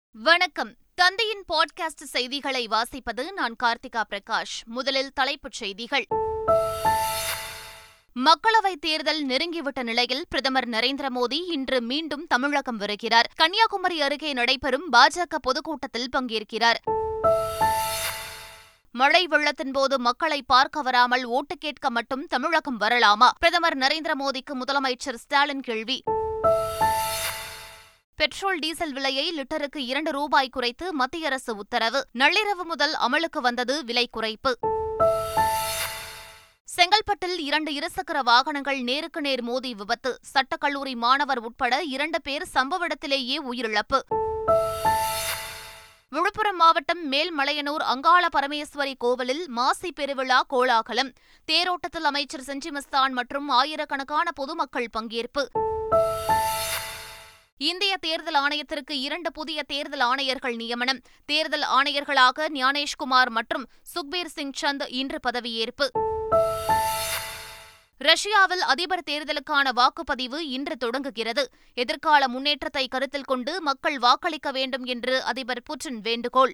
வணக்கம் தந்தையின் பாட்காஸ்ட் செய்திகளை வாசிப்பது நான் கார்த்திகா பிரகாஷ் முதலில் தலைப்புச் செய்திகள் மக்களவைத் தேர்தல் நெருங்கிவிட்ட நிலையில் பிரதமர் நரேந்திர மோடி இன்று மீண்டும் தமிழகம் வருகிறார் கன்னியாகுமரி அருகே நடைபெறும் பாஜக பொதுக்கூட்டத்தில் பங்கேற்கிறார் மழை வெள்ளத்தின் போது மக்களை பார்க்க வராமல் ஓட்டு கேட்க மட்டும் தமிழகம் வரலாமா பிரதமர் நரேந்திர மோடிக்கு முதலமைச்சர் ஸ்டாலின் கேள்வி பெட்ரோல் டீசல் விலையை லிட்டருக்கு இரண்டு ரூபாய் குறைத்து மத்திய அரசு உத்தரவு நள்ளிரவு முதல் அமலுக்கு வந்தது விலை குறைப்பு செங்கல்பட்டில் இரண்டு இருசக்கர வாகனங்கள் நேருக்கு நேர் மோதி விபத்து சட்டக்கல்லூரி மாணவர் உட்பட இரண்டு பேர் சம்பவ இடத்திலேயே உயிரிழப்பு விழுப்புரம் மாவட்டம் மேல்மலையனூர் அங்காள பரமேஸ்வரி கோவிலில் மாசி பெருவிழா கோலாகலம் தேரோட்டத்தில் அமைச்சர் செஞ்சி மஸ்தான் மற்றும் ஆயிரக்கணக்கான பொதுமக்கள் பங்கேற்பு இந்திய தேர்தல் ஆணையத்திற்கு இரண்டு புதிய தேர்தல் ஆணையர்கள் நியமனம் தேர்தல் ஆணையர்களாக ஞானேஷ்குமார் மற்றும் சுக்பீர் சிங் சந்த் இன்று பதவியேற்பு ரஷ்யாவில் அதிபர் தேர்தலுக்கான வாக்குப்பதிவு இன்று தொடங்குகிறது எதிர்கால முன்னேற்றத்தை கருத்தில் கொண்டு மக்கள் வாக்களிக்க வேண்டும் என்று அதிபர் புட்டின் வேண்டுகோள்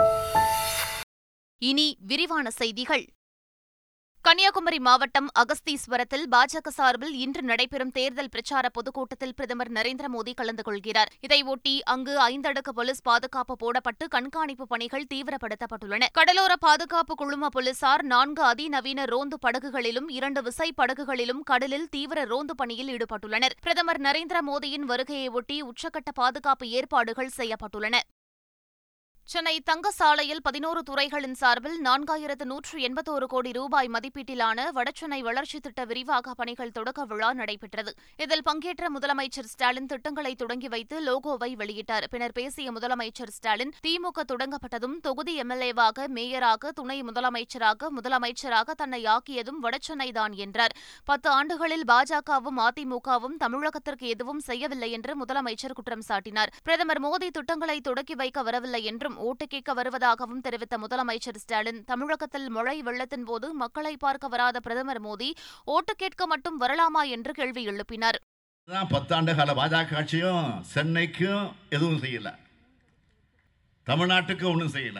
இனி விரிவான செய்திகள் கன்னியாகுமரி மாவட்டம் அகஸ்தீஸ்வரத்தில் பாஜக சார்பில் இன்று நடைபெறும் தேர்தல் பிரச்சார பொதுக்கூட்டத்தில் பிரதமர் நரேந்திர மோடி கலந்து கொள்கிறார் இதையொட்டி அங்கு ஐந்தடுக்கு போலீஸ் பாதுகாப்பு போடப்பட்டு கண்காணிப்பு பணிகள் தீவிரப்படுத்தப்பட்டுள்ளன கடலோர பாதுகாப்பு குழும போலீசார் நான்கு அதிநவீன ரோந்து படகுகளிலும் இரண்டு விசை படகுகளிலும் கடலில் தீவிர ரோந்து பணியில் ஈடுபட்டுள்ளனர் பிரதமர் நரேந்திர மோடியின் வருகையையொட்டி உச்சக்கட்ட பாதுகாப்பு ஏற்பாடுகள் செய்யப்பட்டுள்ளன சென்னை தங்கசாலையில் பதினோரு துறைகளின் சார்பில் நான்காயிரத்து நூற்று எண்பத்தோரு கோடி ரூபாய் மதிப்பீட்டிலான வடசென்னை வளர்ச்சித் திட்ட விரிவாக்க பணிகள் தொடக்க விழா நடைபெற்றது இதில் பங்கேற்ற முதலமைச்சர் ஸ்டாலின் திட்டங்களை தொடங்கி வைத்து லோகோவை வெளியிட்டார் பின்னர் பேசிய முதலமைச்சர் ஸ்டாலின் திமுக தொடங்கப்பட்டதும் தொகுதி எம்எல்ஏவாக மேயராக துணை முதலமைச்சராக முதலமைச்சராக தன்னை ஆக்கியதும் வடசென்னைதான் என்றார் பத்து ஆண்டுகளில் பாஜகவும் அதிமுகவும் தமிழகத்திற்கு எதுவும் செய்யவில்லை என்று முதலமைச்சர் குற்றம் சாட்டினார் பிரதமர் மோடி திட்டங்களை தொடக்கி வைக்க வரவில்லை என்றும் ஓட்டு கேட்க வருவதாகவும் தெரிவித்த முதலமைச்சர் ஸ்டாலின் தமிழகத்தில் மழை வெள்ளத்தின் போது மக்களை பார்க்க வராத பிரதமர் மோடி ஓட்டு கேட்க மட்டும் வரலாமா என்று கேள்வி எழுப்பினார் தான் பத்தாண்டு கால பாஜக ஆட்சியும் சென்னைக்கும் எதுவும் செய்யல தமிழ்நாட்டுக்கும் ஒன்றும் செய்யல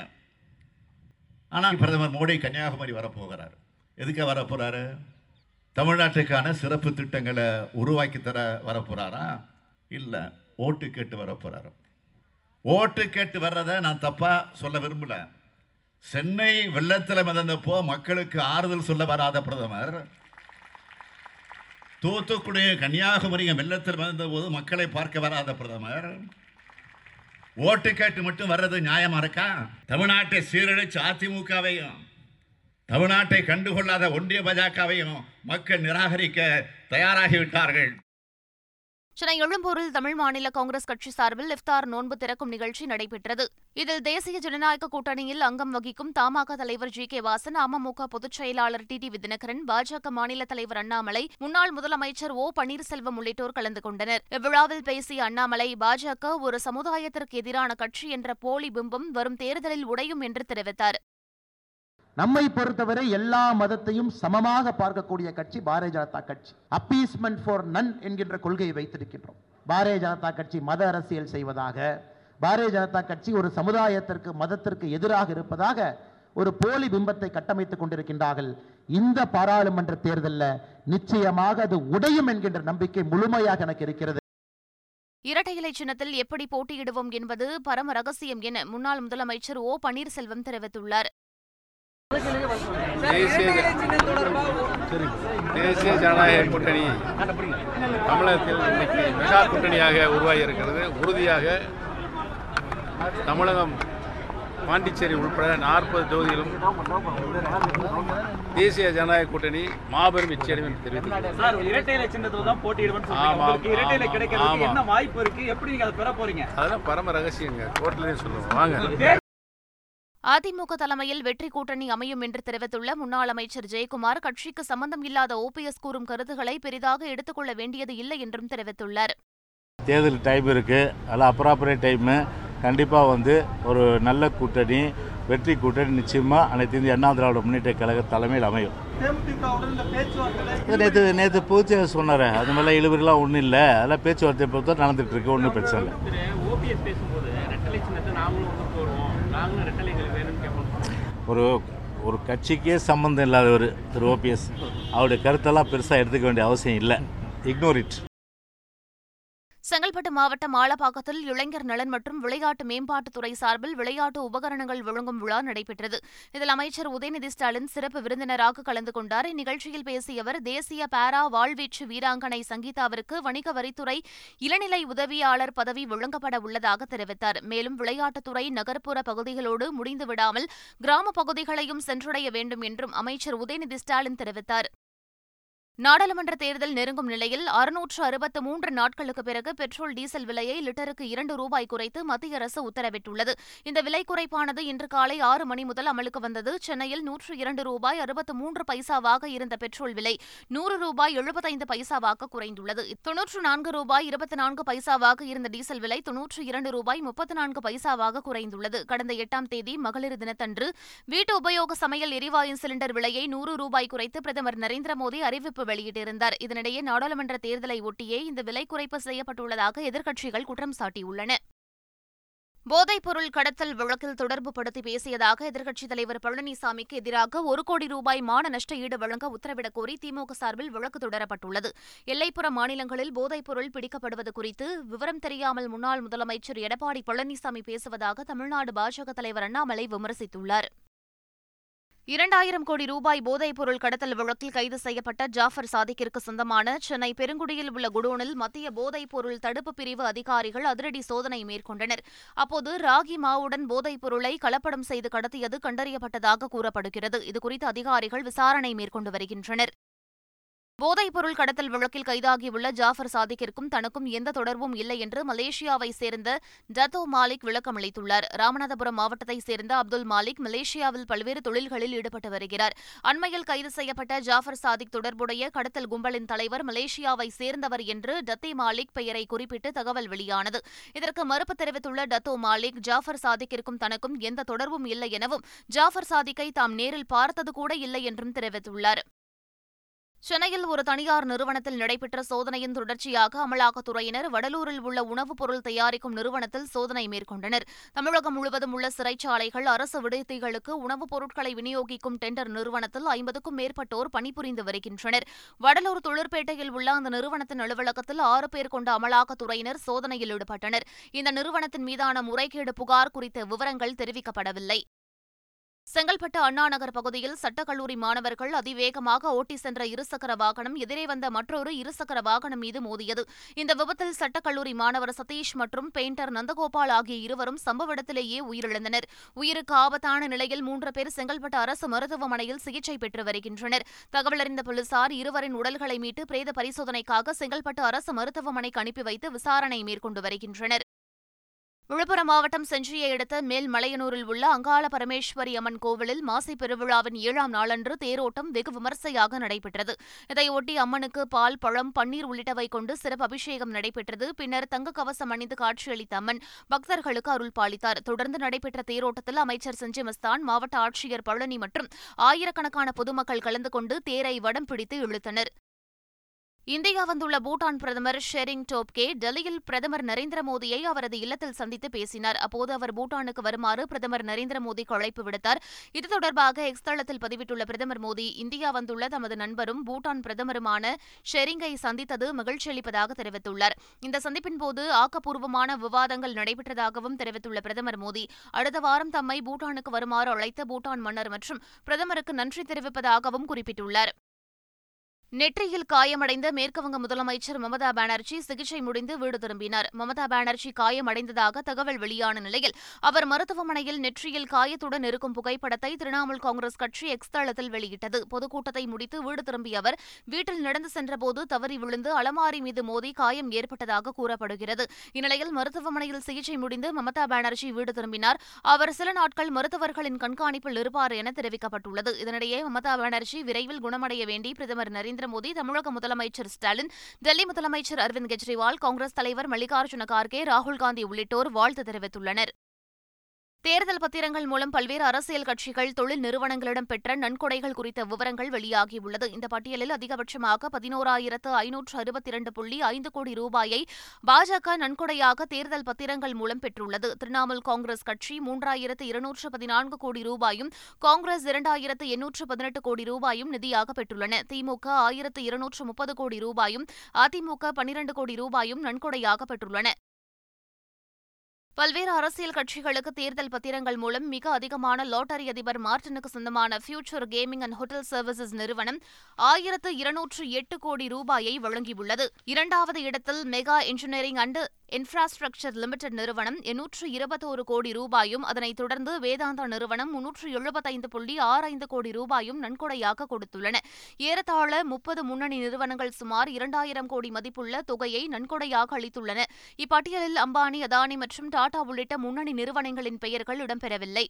ஆனால் பிரதமர் மோடி கன்னியாகுமரி வரப்போகிறார் எதுக்கு வரப்போறாரு தமிழ்நாட்டுக்கான சிறப்பு திட்டங்களை உருவாக்கி தர வரப்போறாரா இல்லை ஓட்டு கேட்டு வரப்போறாரு ஓட்டு கேட்டு வர்றதை நான் தப்பா சொல்ல விரும்பல சென்னை வெள்ளத்தில் மிதந்தப்போ மக்களுக்கு ஆறுதல் சொல்ல வராத பிரதமர் தூத்துக்குடி கன்னியாகுமரியும் வெள்ளத்தில் வந்த போது மக்களை பார்க்க வராத பிரதமர் ஓட்டு கேட்டு மட்டும் வர்றது நியாயமா இருக்கா தமிழ்நாட்டை சீரழிச்சு அதிமுகவையும் தமிழ்நாட்டை கண்டுகொள்ளாத ஒன்றிய பாஜகவையும் மக்கள் நிராகரிக்க தயாராகிவிட்டார்கள் சென்னை எழும்பூரில் தமிழ் மாநில காங்கிரஸ் கட்சி சார்பில் இஃப்தார் நோன்பு திறக்கும் நிகழ்ச்சி நடைபெற்றது இதில் தேசிய ஜனநாயக கூட்டணியில் அங்கம் வகிக்கும் தமாக தலைவர் ஜி கே வாசன் அமமுக பொதுச் செயலாளர் டி டி விதினகரன் பாஜக மாநில தலைவர் அண்ணாமலை முன்னாள் முதலமைச்சர் ஓ பன்னீர்செல்வம் உள்ளிட்டோர் கலந்து கொண்டனர் இவ்விழாவில் பேசிய அண்ணாமலை பாஜக ஒரு சமுதாயத்திற்கு எதிரான கட்சி என்ற போலி பிம்பம் வரும் தேர்தலில் உடையும் என்று தெரிவித்தார் நம்மை பொறுத்தவரை எல்லா மதத்தையும் சமமாக பார்க்கக்கூடிய கட்சி பாரதிய ஜனதா கட்சி அப்பீஸ்மெண்ட் ஃபார் நன் என்கின்ற கொள்கையை வைத்திருக்கின்றோம் பாரதிய ஜனதா கட்சி மத அரசியல் செய்வதாக பாரதிய ஜனதா கட்சி ஒரு சமுதாயத்திற்கு மதத்திற்கு எதிராக இருப்பதாக ஒரு போலி பிம்பத்தை கட்டமைத்துக் கொண்டிருக்கின்றார்கள் இந்த பாராளுமன்ற தேர்தலில் நிச்சயமாக அது உடையும் என்கின்ற நம்பிக்கை முழுமையாக எனக்கு இருக்கிறது இரட்டை இலை சின்னத்தில் எப்படி போட்டியிடுவோம் என்பது பரம ரகசியம் என முன்னாள் முதலமைச்சர் ஓ பன்னீர்செல்வம் தெரிவித்துள்ளார் தேசிய தேசிய ஜனநாயக கூட்டணி தமிழகத்தில் இன்னைக்கு மெகா கூட்டணியாக உருவாகி இருக்கிறது உறுதியாக தமிழகம் பாண்டிச்சேரி உட்பட நாற்பது தொகுதியிலும் தேசிய ஜனநாயக கூட்டணி மாபெரும் வெற்றி அடையும் என்று தெரிவித்துள்ளது சார் இரட்டையில சின்னத்துல தான் போட்டியிடுவேன்னு சொல்றீங்க ஆமா, உங்களுக்கு இரட்டையில ஆமா, கிடைக்கிறதுக்கு ஆமா. என்ன வாய்ப்பு இருக்கு எப்படி நீங்க அதை பெற போறீங்க அதெல்லாம் பரம ரகசியங்க கோர்ட்லயே சொல்லுவோம் வாங்க அதிமுக தலைமையில் வெற்றி கூட்டணி அமையும் என்று தெரிவித்துள்ள முன்னாள் அமைச்சர் ஜெயக்குமார் கட்சிக்கு சம்பந்தம் இல்லாத ஓபிஎஸ் கூறும் கருத்துக்களை பெரிதாக எடுத்துக்கொள்ள வேண்டியது இல்லை என்றும் தெரிவித்துள்ளார் தேர்தல் டைம் இருக்குது அதில் அப்ராப்பரேட் டைமு கண்டிப்பாக வந்து ஒரு நல்ல கூட்டணி வெற்றி கூட்டணி நிச்சயமாக அனைத்து இந்திய அண்ணா திராவிட முன்னேற்ற கழக தலைமையில் அமையும் தேமுதிகவுடன் இந்த பேச்சுவார்த்தையில நேற்று நேற்று பூச்சி சொன்னார் அது மாதிரிலாம் இழுபறிலாம் ஒன்றும் இல்லை அதெல்லாம் பேச்சுவார்த்தை பொறுத்த நடந்துட்டு இருக்கு ஒன்றும் பிரச்சனை இல்லை திரு ஓபிஎஸ் பேசும்போது ரெட்டலை சின்னத்தை நாங்களும் வந்து போடுவோம் நாங்களும் ரெட்டலை எங்களுக்கு வேணும்னு கேட்போம் ஒரு ஒரு கட்சிக்கே சம்மந்தம் இல்லாதவர் திரு ஓபிஎஸ் அவருடைய கருத்தெல்லாம் பெருசாக எடுத்துக்க வேண்டிய அவசியம் இல்லை இக்னோர் இட் செங்கல்பட்டு மாவட்டம் ஆலப்பாக்கத்தில் இளைஞர் நலன் மற்றும் விளையாட்டு மேம்பாட்டுத்துறை சார்பில் விளையாட்டு உபகரணங்கள் வழங்கும் விழா நடைபெற்றது இதில் அமைச்சர் உதயநிதி ஸ்டாலின் சிறப்பு விருந்தினராக கலந்து கொண்டார் இந்நிகழ்ச்சியில் பேசிய அவர் தேசிய பாரா வாழ்வீச்சு வீராங்கனை சங்கீதாவிற்கு வணிக வரித்துறை இளநிலை உதவியாளர் பதவி வழங்கப்பட உள்ளதாக தெரிவித்தார் மேலும் விளையாட்டுத்துறை நகர்ப்புற பகுதிகளோடு முடிந்துவிடாமல் கிராம பகுதிகளையும் சென்றடைய வேண்டும் என்றும் அமைச்சர் உதயநிதி ஸ்டாலின் தெரிவித்தார் நாடாளுமன்ற தேர்தல் நெருங்கும் நிலையில் அறுநூற்று அறுபத்து மூன்று நாட்களுக்கு பிறகு பெட்ரோல் டீசல் விலையை லிட்டருக்கு இரண்டு ரூபாய் குறைத்து மத்திய அரசு உத்தரவிட்டுள்ளது இந்த விலை குறைப்பானது இன்று காலை ஆறு மணி முதல் அமலுக்கு வந்தது சென்னையில் நூற்று இரண்டு ரூபாய் அறுபத்து மூன்று பைசாவாக இருந்த பெட்ரோல் விலை நூறு ரூபாய் எழுபத்தைந்து பைசாவாக குறைந்துள்ளது தொன்னூற்று நான்கு ரூபாய் இருபத்தி நான்கு பைசாவாக இருந்த டீசல் விலை தொன்னூற்று இரண்டு ரூபாய் முப்பத்து நான்கு பைசாவாக குறைந்துள்ளது கடந்த எட்டாம் தேதி மகளிர் தினத்தன்று வீட்டு உபயோக சமையல் எரிவாயு சிலிண்டர் விலையை நூறு ரூபாய் குறைத்து பிரதமர் நரேந்திர மோடி அறிவிப்பு வெளியிட்டிருந்தார் இதனிடையே நாடாளுமன்ற தேர்தலை ஒட்டியே இந்த விலை குறைப்பு செய்யப்பட்டுள்ளதாக எதிர்க்கட்சிகள் குற்றம் சாட்டியுள்ளன போதைப்பொருள் கடத்தல் வழக்கில் தொடர்பு படுத்தி பேசியதாக எதிர்க்கட்சித் தலைவர் பழனிசாமிக்கு எதிராக ஒரு கோடி ரூபாய் மான நஷ்ட ஈடு வழங்க உத்தரவிடக் கோரி திமுக சார்பில் வழக்கு தொடரப்பட்டுள்ளது எல்லைப்புற மாநிலங்களில் போதைப்பொருள் பிடிக்கப்படுவது குறித்து விவரம் தெரியாமல் முன்னாள் முதலமைச்சர் எடப்பாடி பழனிசாமி பேசுவதாக தமிழ்நாடு பாஜக தலைவர் அண்ணாமலை விமர்சித்துள்ளார் இரண்டாயிரம் கோடி ரூபாய் போதைப் பொருள் கடத்தல் வழக்கில் கைது செய்யப்பட்ட ஜாஃபர் சாதிக்கிற்கு சொந்தமான சென்னை பெருங்குடியில் உள்ள குடோனில் மத்திய போதைப் பொருள் தடுப்பு பிரிவு அதிகாரிகள் அதிரடி சோதனை மேற்கொண்டனர் அப்போது ராகி மாவுடன் போதைப் பொருளை கலப்படம் செய்து கடத்தியது கண்டறியப்பட்டதாக கூறப்படுகிறது இதுகுறித்து அதிகாரிகள் விசாரணை மேற்கொண்டு வருகின்றனர் போதைப் பொருள் கடத்தல் வழக்கில் கைதாகியுள்ள ஜாஃபர் சாதிக்கிற்கும் தனக்கும் எந்த தொடர்பும் இல்லை என்று மலேசியாவை சேர்ந்த டத்தோ மாலிக் விளக்கமளித்துள்ளார் ராமநாதபுரம் மாவட்டத்தைச் சேர்ந்த அப்துல் மாலிக் மலேசியாவில் பல்வேறு தொழில்களில் ஈடுபட்டு வருகிறார் அண்மையில் கைது செய்யப்பட்ட ஜாஃபர் சாதிக் தொடர்புடைய கடத்தல் கும்பலின் தலைவர் மலேசியாவை சேர்ந்தவர் என்று டத்தே மாலிக் பெயரை குறிப்பிட்டு தகவல் வெளியானது இதற்கு மறுப்பு தெரிவித்துள்ள டத்தோ மாலிக் ஜாஃபர் சாதிக்கிற்கும் தனக்கும் எந்த தொடர்பும் இல்லை எனவும் ஜாஃபர் சாதிக்கை தாம் நேரில் பார்த்தது கூட இல்லை என்றும் தெரிவித்துள்ளார் சென்னையில் ஒரு தனியார் நிறுவனத்தில் நடைபெற்ற சோதனையின் தொடர்ச்சியாக அமலாக்கத்துறையினர் வடலூரில் உள்ள உணவுப் பொருள் தயாரிக்கும் நிறுவனத்தில் சோதனை மேற்கொண்டனர் தமிழகம் முழுவதும் உள்ள சிறைச்சாலைகள் அரசு விடுதிகளுக்கு உணவுப் பொருட்களை விநியோகிக்கும் டெண்டர் நிறுவனத்தில் ஐம்பதுக்கும் மேற்பட்டோர் பணிபுரிந்து வருகின்றனர் வடலூர் தொழிற்பேட்டையில் உள்ள அந்த நிறுவனத்தின் அலுவலகத்தில் ஆறு பேர் கொண்ட அமலாக்கத்துறையினர் சோதனையில் ஈடுபட்டனர் இந்த நிறுவனத்தின் மீதான முறைகேடு புகார் குறித்த விவரங்கள் தெரிவிக்கப்படவில்லை செங்கல்பட்டு அண்ணாநகர் பகுதியில் சட்டக்கல்லூரி மாணவர்கள் அதிவேகமாக ஓட்டி சென்ற இருசக்கர வாகனம் எதிரே வந்த மற்றொரு இருசக்கர வாகனம் மீது மோதியது இந்த விபத்தில் சட்டக்கல்லூரி மாணவர் சதீஷ் மற்றும் பெயிண்டர் நந்தகோபால் ஆகிய இருவரும் சம்பவ இடத்திலேயே உயிரிழந்தனர் உயிருக்கு ஆபத்தான நிலையில் மூன்று பேர் செங்கல்பட்டு அரசு மருத்துவமனையில் சிகிச்சை பெற்று வருகின்றனர் தகவலறிந்த போலீசார் இருவரின் உடல்களை மீட்டு பிரேத பரிசோதனைக்காக செங்கல்பட்டு அரசு மருத்துவமனைக்கு அனுப்பி வைத்து விசாரணை மேற்கொண்டு வருகின்றனர் விழுப்புரம் மாவட்டம் செஞ்சியை அடுத்த மேல்மலையனூரில் உள்ள அங்காள பரமேஸ்வரி அம்மன் கோவிலில் மாசி பெருவிழாவின் ஏழாம் நாளன்று தேரோட்டம் வெகு விமர்சையாக நடைபெற்றது இதையொட்டி அம்மனுக்கு பால் பழம் பன்னீர் உள்ளிட்டவை கொண்டு சிறப்பு அபிஷேகம் நடைபெற்றது பின்னர் தங்க கவசம் அணிந்து காட்சியளித்த அம்மன் பக்தர்களுக்கு அருள் பாலித்தார் தொடர்ந்து நடைபெற்ற தேரோட்டத்தில் அமைச்சர் செஞ்சி மஸ்தான் மாவட்ட ஆட்சியர் பழனி மற்றும் ஆயிரக்கணக்கான பொதுமக்கள் கலந்து கொண்டு தேரை வடம் பிடித்து இழுத்தனர் இந்தியா வந்துள்ள பூட்டான் பிரதமர் ஷெரிங் டோப்கே டெல்லியில் பிரதமர் நரேந்திர மோடியை அவரது இல்லத்தில் சந்தித்து பேசினார் அப்போது அவர் பூட்டானுக்கு வருமாறு பிரதமர் நரேந்திர மோடிக்கு அழைப்பு விடுத்தார் இது தொடர்பாக எக்ஸ் தளத்தில் பதிவிட்டுள்ள பிரதமர் மோடி இந்தியா வந்துள்ள தமது நண்பரும் பூட்டான் பிரதமருமான ஷெரிங்கை சந்தித்தது மகிழ்ச்சியளிப்பதாக தெரிவித்துள்ளார் இந்த சந்திப்பின் போது ஆக்கப்பூர்வமான விவாதங்கள் நடைபெற்றதாகவும் தெரிவித்துள்ள பிரதமர் மோடி அடுத்த வாரம் தம்மை பூட்டானுக்கு வருமாறு அழைத்த பூட்டான் மன்னர் மற்றும் பிரதமருக்கு நன்றி தெரிவிப்பதாகவும் குறிப்பிட்டுள்ளார் நெற்றியில் காயமடைந்த மேற்குவங்க முதலமைச்சர் மமதா பானர்ஜி சிகிச்சை முடிந்து வீடு திரும்பினார் மமதா பானர்ஜி காயமடைந்ததாக தகவல் வெளியான நிலையில் அவர் மருத்துவமனையில் நெற்றியில் காயத்துடன் இருக்கும் புகைப்படத்தை திரிணாமுல் காங்கிரஸ் கட்சி எக்ஸ் தளத்தில் வெளியிட்டது பொதுக்கூட்டத்தை முடித்து வீடு திரும்பிய அவர் வீட்டில் நடந்து சென்றபோது தவறி விழுந்து அலமாரி மீது மோதி காயம் ஏற்பட்டதாக கூறப்படுகிறது இந்நிலையில் மருத்துவமனையில் சிகிச்சை முடிந்து மமதா பானர்ஜி வீடு திரும்பினார் அவர் சில நாட்கள் மருத்துவர்களின் கண்காணிப்பில் இருப்பார் என தெரிவிக்கப்பட்டுள்ளது இதனிடையே மமதா பானர்ஜி விரைவில் குணமடைய வேண்டி பிரதமர் நரேந்திர மோடி தமிழக முதலமைச்சர் ஸ்டாலின் டெல்லி முதலமைச்சர் அரவிந்த் கெஜ்ரிவால் காங்கிரஸ் தலைவர் மல்லிகார்ஜுன கார்கே ராகுல் காந்தி உள்ளிட்டோர் வாழ்த்து தெரிவித்துள்ளனர் தேர்தல் பத்திரங்கள் மூலம் பல்வேறு அரசியல் கட்சிகள் தொழில் நிறுவனங்களிடம் பெற்ற நன்கொடைகள் குறித்த விவரங்கள் வெளியாகியுள்ளது இந்த பட்டியலில் அதிகபட்சமாக பதினோராயிரத்து ஐநூற்று அறுபத்தி இரண்டு புள்ளி ஐந்து கோடி ரூபாயை பாஜக நன்கொடையாக தேர்தல் பத்திரங்கள் மூலம் பெற்றுள்ளது திரிணாமுல் காங்கிரஸ் கட்சி மூன்றாயிரத்து இருநூற்று பதினான்கு கோடி ரூபாயும் காங்கிரஸ் இரண்டாயிரத்து எண்ணூற்று பதினெட்டு கோடி ரூபாயும் நிதியாக பெற்றுள்ளன திமுக ஆயிரத்து இருநூற்று முப்பது கோடி ரூபாயும் அதிமுக பனிரண்டு கோடி ரூபாயும் நன்கொடையாக பெற்றுள்ளன பல்வேறு அரசியல் கட்சிகளுக்கு தேர்தல் பத்திரங்கள் மூலம் மிக அதிகமான லாட்டரி அதிபர் மார்டினுக்கு சொந்தமான future gaming and hotel services நிறுவனம் ஆயிரத்து இருநூற்று எட்டு கோடி ரூபாயை வழங்கியுள்ளது இரண்டாவது இடத்தில் mega engineering and infrastructure limited நிறுவனம் எண்ணூற்று இருபத்தோரு கோடி ரூபாயும் அதனைத் தொடர்ந்து வேதாந்தா நிறுவனம் முன்னூற்று எழுபத்தைந்து புள்ளி ஆறு ஐந்து கோடி ரூபாயும் நன்கொடையாக கொடுத்துள்ளன ஏறத்தாழ முப்பது முன்னணி நிறுவனங்கள் சுமார் இரண்டாயிரம் கோடி மதிப்புள்ள தொகையை நன்கொடையாக அளித்துள்ளன இப்பட்டியலில் அம்பானி அதானி மற்றும் டாடா உள்ளிட்ட முன்னணி நிறுவனங்களின் பெயர்கள் இடம்பெறவில்லை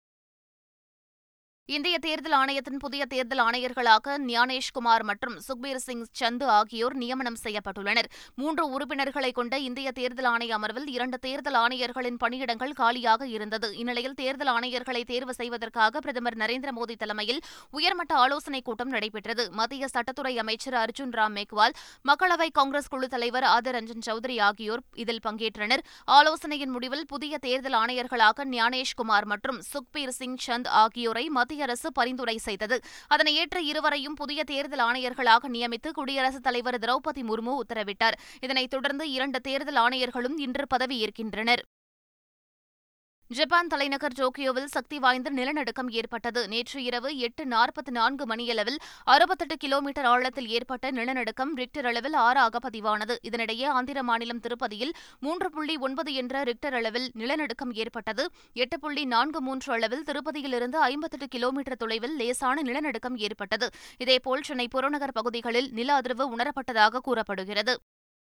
இந்திய தேர்தல் ஆணையத்தின் புதிய தேர்தல் ஆணையர்களாக ஞானேஷ்குமார் மற்றும் சுக்பீர் சிங் சந்து ஆகியோர் நியமனம் செய்யப்பட்டுள்ளனர் மூன்று உறுப்பினர்களை கொண்ட இந்திய தேர்தல் ஆணைய அமர்வில் இரண்டு தேர்தல் ஆணையர்களின் பணியிடங்கள் காலியாக இருந்தது இந்நிலையில் தேர்தல் ஆணையர்களை தேர்வு செய்வதற்காக பிரதமர் நரேந்திர மோடி தலைமையில் உயர்மட்ட ஆலோசனைக் கூட்டம் நடைபெற்றது மத்திய சட்டத்துறை அமைச்சர் அர்ஜுன் ராம் மேக்வால் மக்களவை காங்கிரஸ் குழு தலைவர் ஆதர் ரஞ்சன் சௌத்ரி ஆகியோர் இதில் பங்கேற்றனர் ஆலோசனையின் முடிவில் புதிய தேர்தல் ஆணையர்களாக ஞானேஷ்குமார் மற்றும் சுக்பீர் சிங் சந்த் ஆகியோரை மத்திய அரசு பரிந்துரை செய்தது அதனை ஏற்ற இருவரையும் புதிய தேர்தல் ஆணையர்களாக நியமித்து குடியரசுத் தலைவர் திரௌபதி முர்மு உத்தரவிட்டார் இதனைத் தொடர்ந்து இரண்டு தேர்தல் ஆணையர்களும் இன்று பதவியேற்கின்றனர் ஜப்பான் தலைநகர் டோக்கியோவில் சக்தி வாய்ந்த நிலநடுக்கம் ஏற்பட்டது நேற்று இரவு எட்டு நாற்பத்தி நான்கு மணியளவில் அறுபத்தெட்டு கிலோமீட்டர் ஆழத்தில் ஏற்பட்ட நிலநடுக்கம் ரிக்டர் அளவில் ஆறாக பதிவானது இதனிடையே ஆந்திர மாநிலம் திருப்பதியில் மூன்று புள்ளி ஒன்பது என்ற ரிக்டர் அளவில் நிலநடுக்கம் ஏற்பட்டது எட்டு புள்ளி நான்கு மூன்று அளவில் திருப்பதியிலிருந்து ஐம்பத்தெட்டு கிலோமீட்டர் தொலைவில் லேசான நிலநடுக்கம் ஏற்பட்டது இதேபோல் சென்னை புறநகர் பகுதிகளில் நில அதிர்வு உணரப்பட்டதாக கூறப்படுகிறது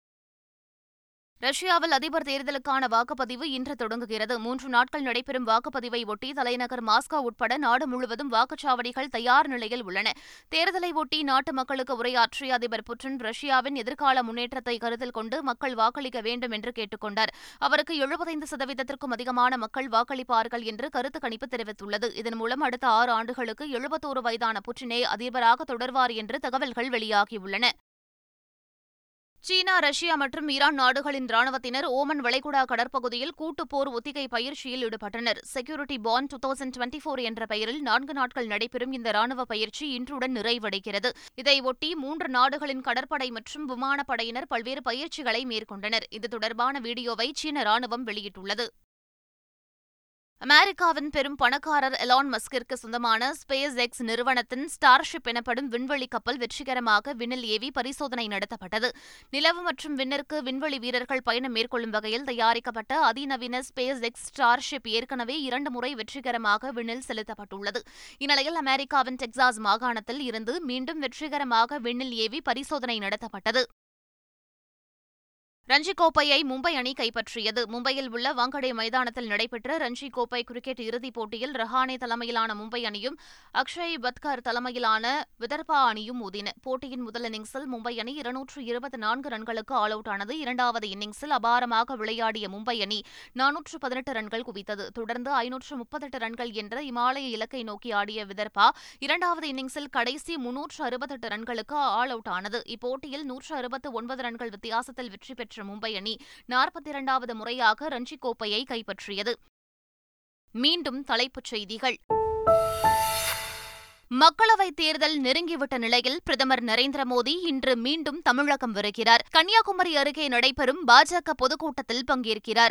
ரஷ்யாவில் அதிபர் தேர்தலுக்கான வாக்குப்பதிவு இன்று தொடங்குகிறது மூன்று நாட்கள் நடைபெறும் வாக்குப்பதிவை ஒட்டி தலைநகர் மாஸ்கோ உட்பட நாடு முழுவதும் வாக்குச்சாவடிகள் தயார் நிலையில் உள்ளன தேர்தலை ஒட்டி நாட்டு மக்களுக்கு உரையாற்றிய அதிபர் புட்டின் ரஷ்யாவின் எதிர்கால முன்னேற்றத்தை கருத்தில் கொண்டு மக்கள் வாக்களிக்க வேண்டும் என்று கேட்டுக் கொண்டார் அவருக்கு எழுபத்தைந்து சதவீதத்திற்கும் அதிகமான மக்கள் வாக்களிப்பார்கள் என்று கருத்து கணிப்பு தெரிவித்துள்ளது இதன் மூலம் அடுத்த ஆறு ஆண்டுகளுக்கு எழுபத்தோரு வயதான புட்டினே அதிபராக தொடர்வார் என்று தகவல்கள் வெளியாகியுள்ளன சீனா ரஷ்யா மற்றும் ஈரான் நாடுகளின் ராணுவத்தினர் ஓமன் வளைகுடா கடற்பகுதியில் கூட்டுப் போர் ஒத்திகை பயிற்சியில் ஈடுபட்டனர் security bond two thousand twenty four என்ற பெயரில் நான்கு நாட்கள் நடைபெறும் இந்த ராணுவ பயிற்சி இன்றுடன் நிறைவடைகிறது இதையொட்டி மூன்று நாடுகளின் கடற்படை மற்றும் விமானப்படையினர் பல்வேறு பயிற்சிகளை மேற்கொண்டனர் இது தொடர்பான வீடியோவை சீன ராணுவம் வெளியிட்டுள்ளது அமெரிக்காவின் பெரும் பணக்காரர் எலான் மஸ்கிற்கு சொந்தமான ஸ்பேஸ் எக்ஸ் நிறுவனத்தின் ஸ்டார்ஷிப் எனப்படும் விண்வெளி கப்பல் வெற்றிகரமாக விண்ணில் ஏவி பரிசோதனை நடத்தப்பட்டது நிலவு மற்றும் விண்ணிற்கு விண்வெளி வீரர்கள் பயணம் மேற்கொள்ளும் வகையில் தயாரிக்கப்பட்ட அதிநவீன ஸ்பேஸ் எக்ஸ் ஸ்டார்ஷிப் ஏற்கனவே இரண்டு முறை வெற்றிகரமாக விண்ணில் செலுத்தப்பட்டுள்ளது இந்நிலையில் அமெரிக்காவின் டெக்சாஸ் மாகாணத்தில் இருந்து மீண்டும் வெற்றிகரமாக விண்ணில் ஏவி பரிசோதனை நடத்தப்பட்டது ரஞ்சி கோப்பையை மும்பை அணி கைப்பற்றியது மும்பையில் உள்ள வாங்கடே மைதானத்தில் நடைபெற்ற ரஞ்சி கோப்பை கிரிக்கெட் இறுதிப் போட்டியில் ரஹானே தலைமையிலான மும்பை அணியும் அக்ஷய் பத்கர் தலைமையிலான விதர்பா அணியும் மோதின போட்டியின் முதல் இன்னிங்ஸில் மும்பை அணி இருநூற்று இருபத்தி நான்கு ரன்களுக்கு ஆல் அவுட் ஆனது இரண்டாவது இன்னிங்ஸில் அபாரமாக விளையாடிய மும்பை அணி நானூற்று பதினெட்டு ரன்கள் குவித்தது தொடர்ந்து ஐநூற்று முப்பத்தெட்டு ரன்கள் என்ற இமாலய இலக்கை நோக்கி ஆடிய விதர்பா இரண்டாவது இன்னிங்ஸில் கடைசி முன்னூற்று அறுபத்தெட்டு ரன்களுக்கு ஆல் அவுட் ஆனது இப்போட்டியில் நூற்று அறுபத்து ஒன்பது ரன்கள் வித்தியாசத்தில் வெற்றி பெற்ற மும்பை அணி நாற்பத்தி இரண்டாவது முறையாக ரஞ்சி கோப்பையை கைப்பற்றியது மீண்டும் தலைப்புச் செய்திகள் மக்களவைத் தேர்தல் நெருங்கிவிட்ட நிலையில் பிரதமர் நரேந்திர மோடி இன்று மீண்டும் தமிழகம் வருகிறார் கன்னியாகுமரி அருகே நடைபெறும் பாஜக பொதுக்கூட்டத்தில் பங்கேற்கிறார்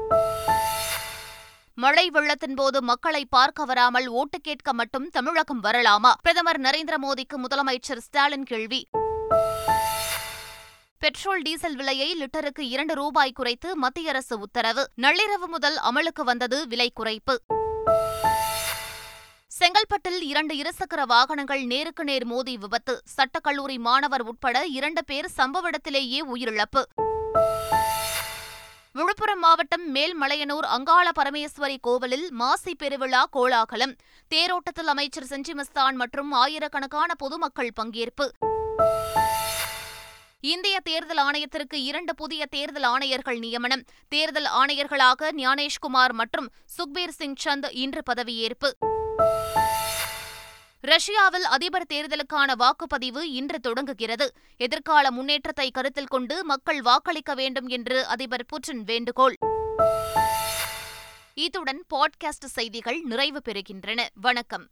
மழை வெள்ளத்தின் போது மக்களை பார்க்க வராமல் ஓட்டு கேட்க மட்டும் தமிழகம் வரலாமா பிரதமர் நரேந்திர மோடிக்கு முதலமைச்சர் ஸ்டாலின் கேள்வி பெட்ரோல் டீசல் விலையை லிட்டருக்கு இரண்டு ரூபாய் குறைத்து மத்திய அரசு உத்தரவு நள்ளிரவு முதல் அமலுக்கு வந்தது விலை குறைப்பு செங்கல்பட்டில் இரண்டு இருசக்கர வாகனங்கள் நேருக்கு நேர் மோதி விபத்து சட்டக்கல்லூரி மாணவர் உட்பட இரண்டு பேர் சம்பவ இடத்திலேயே உயிரிழப்பு விழுப்புரம் மாவட்டம் மேல்மலையனூர் அங்காள பரமேஸ்வரி கோவிலில் மாசி பெருவிழா கோலாகலம் தேரோட்டத்தில் அமைச்சர் செஞ்சி மஸ்தான் மற்றும் ஆயிரக்கணக்கான பொதுமக்கள் பங்கேற்பு இந்திய தேர்தல் ஆணையத்திற்கு இரண்டு புதிய தேர்தல் ஆணையர்கள் நியமனம் தேர்தல் ஆணையர்களாக ஞானேஷ்குமார் மற்றும் சுக்பீர் சிங் சந்த் இன்று பதவியேற்பு ரஷ்யாவில் அதிபர் தேர்தலுக்கான வாக்குப்பதிவு இன்று தொடங்குகிறது எதிர்கால முன்னேற்றத்தை கருத்தில் கொண்டு மக்கள் வாக்களிக்க வேண்டும் என்று அதிபர் புட்டின் வேண்டுகோள் இத்துடன் பாட்காஸ்ட் செய்திகள் நிறைவு பெறுகின்றன வணக்கம்